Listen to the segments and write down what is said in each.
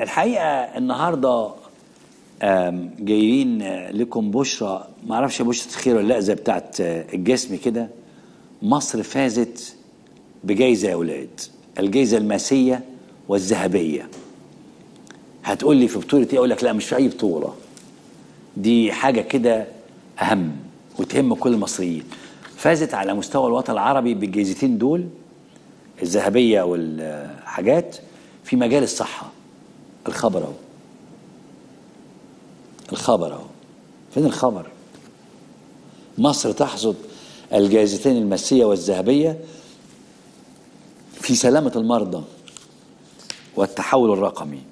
الحقيقه النهارده آم، جايين آه، لكم بشرى ما اعرفش بشرى خير ولا لا زي بتاعت آه، الجسم كده مصر فازت بجائزه يا اولاد الجائزه الماسيه والذهبيه هتقول لي في بطوله ايه اقول لك لا مش في اي بطوله دي حاجه كده اهم وتهم كل المصريين فازت على مستوى الوطن العربي بالجائزتين دول الذهبيه والحاجات في مجال الصحه الخبر اهو الخبر اهو فين الخبر مصر تحصد الجائزتين الماسيه والذهبيه في سلامه المرضى والتحول الرقمي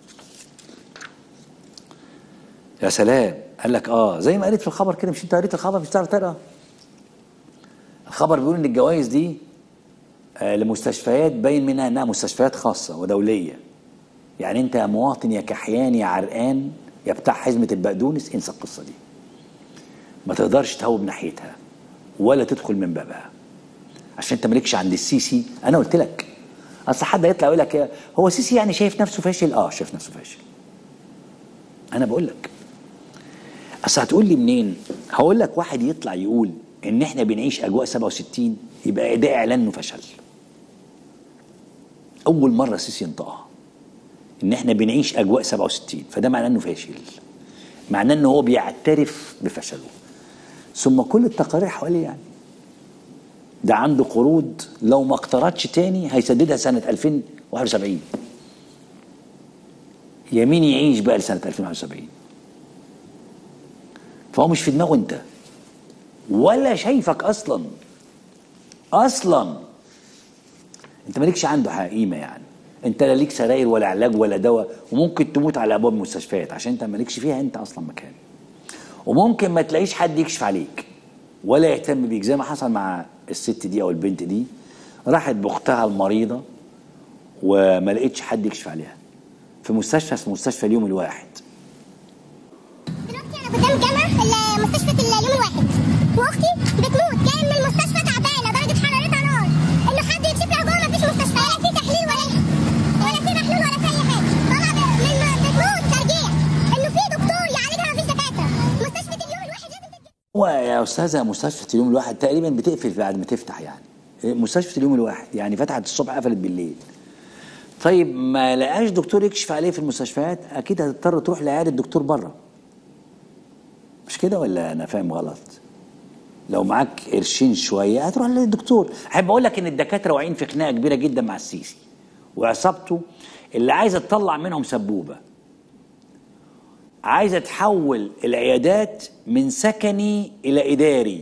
يا سلام قال لك اه زي ما قريت في الخبر كده مش انت قريت الخبر مش تعرف تقرا الخبر بيقول ان الجوائز دي آه لمستشفيات باين منها انها مستشفيات خاصه ودوليه يعني انت يا مواطن يا كحيان يا عرقان يا بتاع حزمه البقدونس انسى القصه دي ما تقدرش تهوب ناحيتها ولا تدخل من بابها عشان انت مالكش عند السيسي انا قلت لك اصل حد هيطلع يقول لك يا- هو السيسي يعني شايف نفسه فاشل اه شايف نفسه فاشل انا بقول لك اصل هتقول لي منين هقول لك واحد يطلع يقول ان احنا بنعيش اجواء 67 يبقى ده اعلان انه فشل اول مره السيسي ينطقها ان احنا بنعيش اجواء 67 فده معناه انه فاشل معناه ان هو بيعترف بفشله ثم كل التقارير حواليه يعني ده عنده قروض لو ما اقترضش تاني هيسددها سنه 2071 يمين يعيش بقى لسنه 2071 فهو مش في دماغه انت ولا شايفك اصلا اصلا انت مالكش عنده حق- قيمه يعني انت لا ليك سراير ولا علاج ولا دواء وممكن تموت على ابواب المستشفيات عشان انت مالكش فيها انت اصلا مكان وممكن ما تلاقيش حد يكشف عليك ولا يهتم بيك زي ما حصل مع الست دي او البنت دي راحت باختها المريضه وما لقيتش حد يكشف عليها في مستشفى اسمه مستشفى اليوم الواحد دلوقتي انا قدام جامع ال- مستشفى اليوم الواحد واختي بتموت جايه من المستشفى تعبانه درجه حرارتها نار انه حد يكشف لها جوه مفيش مستشفى ولا في تحليل ولا ولا في محلول ولا في اي حاجه طالعه ب- من بتموت ترجيع انه في دكتور يعالجها مفيش دكاتره مستشفى اليوم الواحد لازم تتجه هو يا استاذه مستشفى اليوم الواحد تقريبا بتقفل بعد ما تفتح يعني مستشفى اليوم الواحد يعني فتحت الصبح قفلت بالليل طيب ما لقاش دكتور يكشف عليه في المستشفيات اكيد هتضطر تروح لعياده الدكتور بره مش كده ولا انا فاهم غلط لو معاك قرشين شويه هتروح للدكتور احب اقول لك ان الدكاتره واقعين في خناقه كبيره جدا مع السيسي وعصابته اللي عايزه تطلع منهم سبوبه عايزه تحول العيادات من سكني الى اداري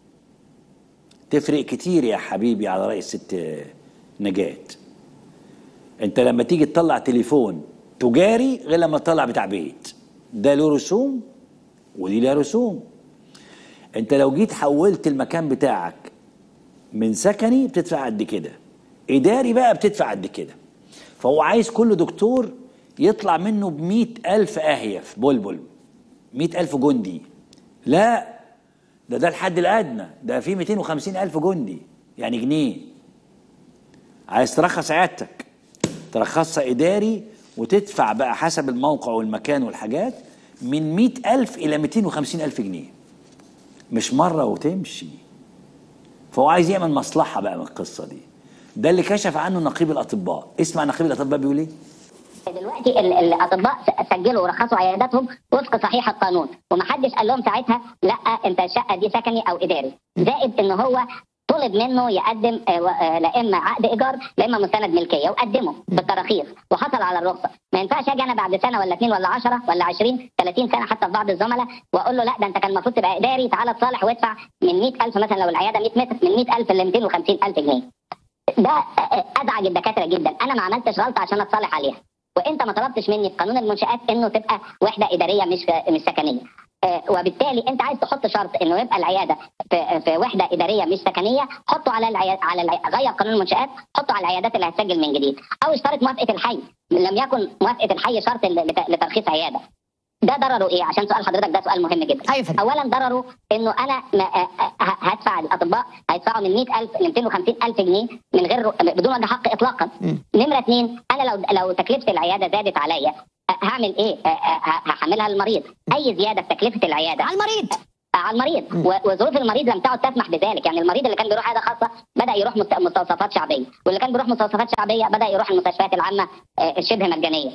تفرق كتير يا حبيبي على راي الست نجاة انت لما تيجي تطلع تليفون تجاري غير لما تطلع بتاع بيت ده له رسوم ودي لها رسوم انت لو جيت حولت المكان بتاعك من سكني بتدفع قد كده اداري بقى بتدفع قد كده فهو عايز كل دكتور يطلع منه بمئة ألف آهية في بلبل مئة ألف جندي لا ده ده الحد الأدنى ده في 250 ألف جندي يعني جنيه عايز ترخص عيادتك ترخصها إداري وتدفع بقى حسب الموقع والمكان والحاجات من 100 ألف إلى 250 ألف جنيه مش مرة وتمشي فهو عايز يعمل مصلحة بقى من القصة دي ده اللي كشف عنه نقيب الأطباء اسمع نقيب الأطباء بيقول إيه دلوقتي ال- الاطباء س- سجلوا ورخصوا عياداتهم وفق صحيح القانون ومحدش قال لهم ساعتها لا انت الشقه دي سكني او اداري زائد ان هو طلب منه يقدم آه، و- آه، لا اما عقد ايجار لا اما مستند ملكيه وقدمه بالتراخيص وحصل على الرخصه ما ينفعش اجي انا بعد سنه ولا اثنين ولا 10 ولا 20 30 سنه حتى في بعض الزملاء واقول له لا ده انت كان المفروض تبقى اداري تعالى تصالح وادفع من 100000 مثلا لو العياده 100 متر من 100000 ل 250000 جنيه ده آه، ازعج الدكاتره جدا انا ما عملتش غلطه عشان اتصالح عليها وانت ما طلبتش مني في قانون المنشات انه تبقى وحده اداريه مش مش سكنيه آه، وبالتالي انت عايز تحط شرط انه يبقى العياده في, في وحده اداريه مش سكنيه حطه على العياد على العي... غير قانون المنشات حطه على العيادات اللي هتسجل من جديد او اشترط موافقه الحي لم يكن موافقه الحي شرط لت- لترخيص عياده ده ضرره ايه عشان سؤال حضرتك ده سؤال مهم جدا أيوة فندم. اولا ضرره انه انا ما آه، آه، هدفع الاطباء هيدفعوا من 100000 ل 250000 جنيه من غير بدون وجه حق اطلاقا نمره اثنين انا لو لو تكلفه العياده زادت عليا هعمل ايه؟ آه، آه، هحملها للمريض اي زياده في تكلفه العياده على المريض على المريض و- وظروف المريض لم تعد تسمح بذلك يعني المريض اللي كان بيروح عياده خاصه بدا يروح مست- مستوصفات شعبيه واللي كان بيروح مستوصفات شعبيه بدا يروح المستشفيات العامه آه، الشبه مجانيه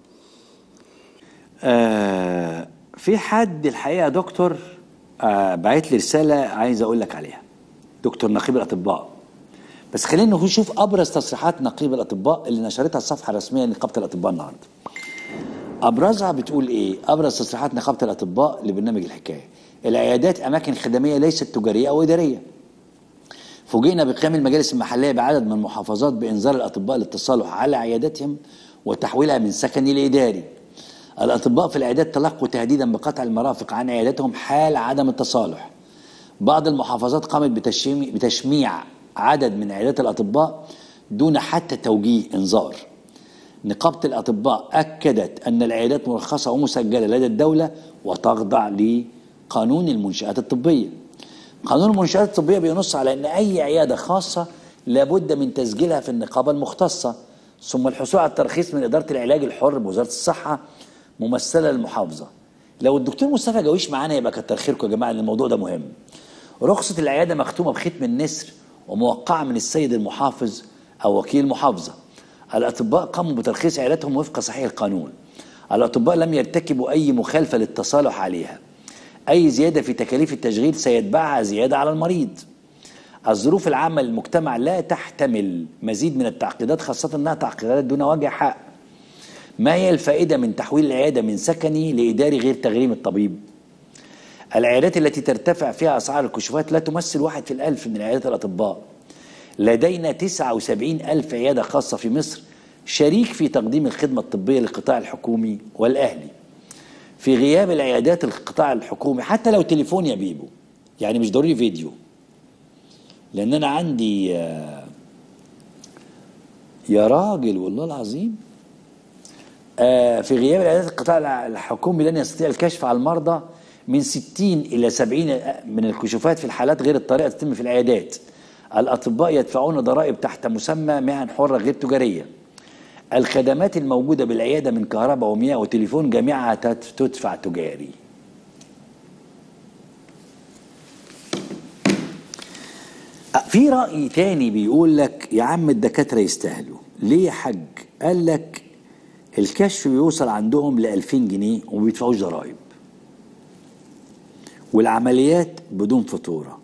آه في حد الحقيقه دكتور آه بعت لي رساله عايز اقول لك عليها دكتور نقيب الاطباء بس خلينا نشوف ابرز تصريحات نقيب الاطباء اللي نشرتها الصفحه الرسميه لنقابه الاطباء النهارده ابرزها بتقول ايه ابرز تصريحات نقابه الاطباء لبرنامج الحكايه العيادات اماكن خدميه ليست تجاريه او اداريه فوجئنا بقيام المجالس المحليه بعدد من المحافظات بانذار الاطباء للتصالح على عياداتهم وتحويلها من سكني لاداري الاطباء في العيادات تلقوا تهديدا بقطع المرافق عن عياداتهم حال عدم التصالح بعض المحافظات قامت بتشميع, بتشميع عدد من عيادات الاطباء دون حتى توجيه انذار نقابة الأطباء أكدت أن العيادات مرخصة ومسجلة لدى الدولة وتخضع لقانون المنشآت الطبية قانون المنشآت الطبية بينص على أن أي عيادة خاصة لابد من تسجيلها في النقابة المختصة ثم الحصول على الترخيص من إدارة العلاج الحر بوزارة الصحة ممثلة للمحافظة لو الدكتور مصطفى جويش معانا يبقى كتر خيركم يا جماعة لأن الموضوع ده مهم رخصة العيادة مختومة بختم النسر وموقعة من السيد المحافظ أو وكيل المحافظة الأطباء قاموا بترخيص عياداتهم وفق صحيح القانون الأطباء لم يرتكبوا أي مخالفة للتصالح عليها أي زيادة في تكاليف التشغيل سيتبعها زيادة على المريض الظروف العامة للمجتمع لا تحتمل مزيد من التعقيدات خاصة أنها تعقيدات دون وجه حق ما هي الفائدة من تحويل العيادة من سكني لإداري غير تغريم الطبيب العيادات التي ترتفع فيها أسعار الكشوفات لا تمثل واحد في الألف من عيادات الأطباء لدينا 79 ألف عيادة خاصة في مصر شريك في تقديم الخدمة الطبية للقطاع الحكومي والأهلي في غياب العيادات القطاع الحكومي حتى لو تليفون يا بيبو يعني مش ضروري فيديو لأن أنا عندي آه، يا راجل والله العظيم آه، في غياب العيادات القطاع الحكومي لن يستطيع الكشف على المرضى من 60 إلى 70 من الكشوفات في الحالات غير الطريقة تتم في العيادات الأطباء يدفعون ضرائب تحت مسمى مهن حرة غير تجارية الخدمات الموجودة بالعيادة من كهرباء ومياه وتليفون جميعها تت- تدفع تجاري في رأي تاني بيقول لك يا عم الدكاترة يستاهلوا ليه يا حاج قال لك الكشف بيوصل عندهم ل 2000 جنيه وما بيدفعوش ضرائب والعمليات بدون فاتوره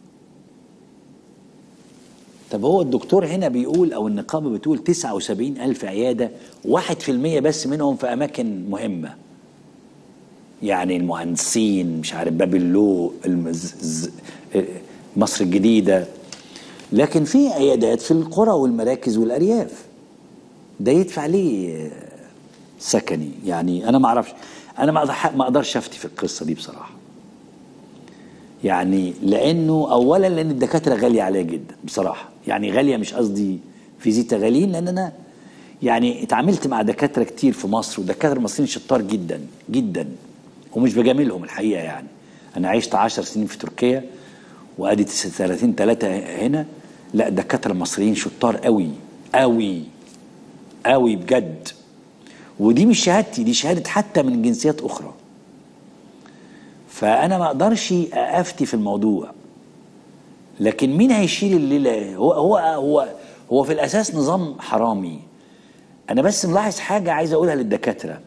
طب هو الدكتور هنا بيقول او النقابه بتقول 79 الف عياده 1% بس منهم في اماكن مهمه يعني المهندسين مش عارف باب اللوق المز... ز- مصر الجديده لكن في عيادات في القرى والمراكز والارياف ده يدفع ليه سكني يعني انا ما اعرفش انا ما أقدر- ما اقدرش افتي في القصه دي بصراحه يعني لانه اولا لان الدكاتره غاليه عليا جدا بصراحه يعني غاليه مش قصدي فيزيتا غاليين لان انا يعني اتعاملت مع دكاتره كتير في مصر ودكاتره المصريين شطار جدا جدا ومش بجاملهم الحقيقه يعني انا عشت 10 سنين في تركيا وادي 30 3 هنا لا الدكاتره المصريين شطار قوي قوي قوي بجد ودي مش شهادتي دي شهاده حتى من جنسيات اخرى فانا ما اقدرش افتي في الموضوع لكن مين هيشيل الليله هو هو هو هو في الاساس نظام حرامي انا بس ملاحظ حاجه عايز اقولها للدكاتره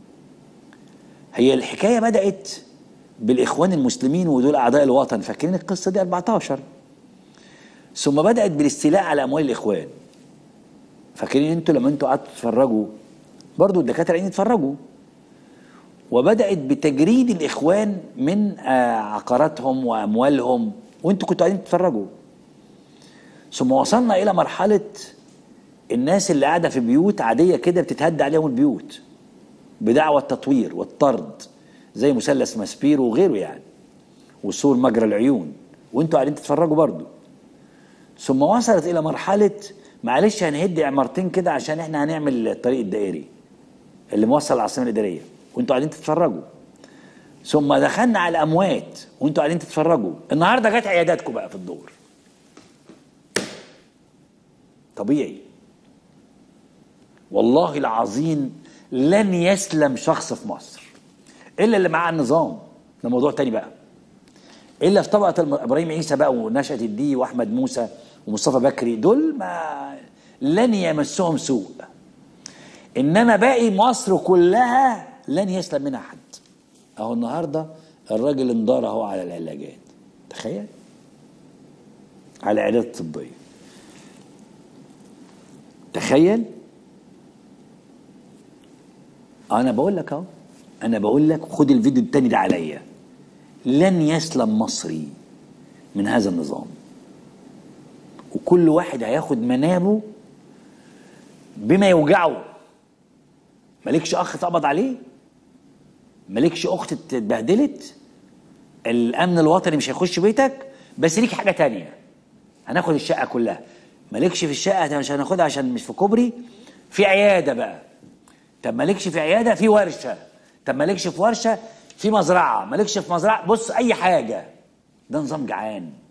هي الحكايه بدات بالاخوان المسلمين ودول اعداء الوطن فاكرين القصه دي 14 ثم بدات بالاستيلاء على اموال الاخوان فاكرين انتوا لما انتوا قعدتوا تتفرجوا برضو الدكاتره قاعدين يتفرجوا وبدات بتجريد الاخوان من آه، عقاراتهم واموالهم وانتوا كنتوا قاعدين تتفرجوا ثم وصلنا الى مرحله الناس اللي قاعده في بيوت عاديه كده بتتهد عليهم البيوت بدعوى التطوير والطرد زي مثلث ماسبيرو وغيره يعني وسور مجرى العيون وانتوا قاعدين تتفرجوا برضو ثم وصلت الى مرحله معلش هنهد عمارتين كده عشان احنا هنعمل الطريق الدائري اللي موصل العاصمه الاداريه وانتوا قاعدين تتفرجوا ثم دخلنا على الاموات وانتوا قاعدين تتفرجوا النهارده جت عياداتكم بقى في الدور طبيعي والله العظيم لن يسلم شخص في مصر الا اللي معاه النظام ده موضوع تاني بقى الا في طبقه الم- ابراهيم عيسى بقى ونشأة الدي واحمد موسى ومصطفى بكري دول ما لن يمسهم سوء انما باقي مصر كلها لن يسلم منها حد اهو النهارده الراجل انضار اهو على العلاجات تخيل على العيادات الطبيه تخيل انا بقول لك اهو انا بقول لك خد الفيديو التاني ده عليا لن يسلم مصري من هذا النظام وكل واحد هياخد منابه بما يوجعه مالكش اخ اتقبض عليه مالكش اخت اتبهدلت الامن الوطني مش هيخش بيتك بس ليك حاجه تانية هناخد الشقه كلها مالكش في الشقه مش هناخدها عشان مش في كوبري في عياده بقى طب مالكش في عياده في ورشه طب مالكش في ورشه في مزرعه مالكش في مزرعه بص اي حاجه ده نظام جعان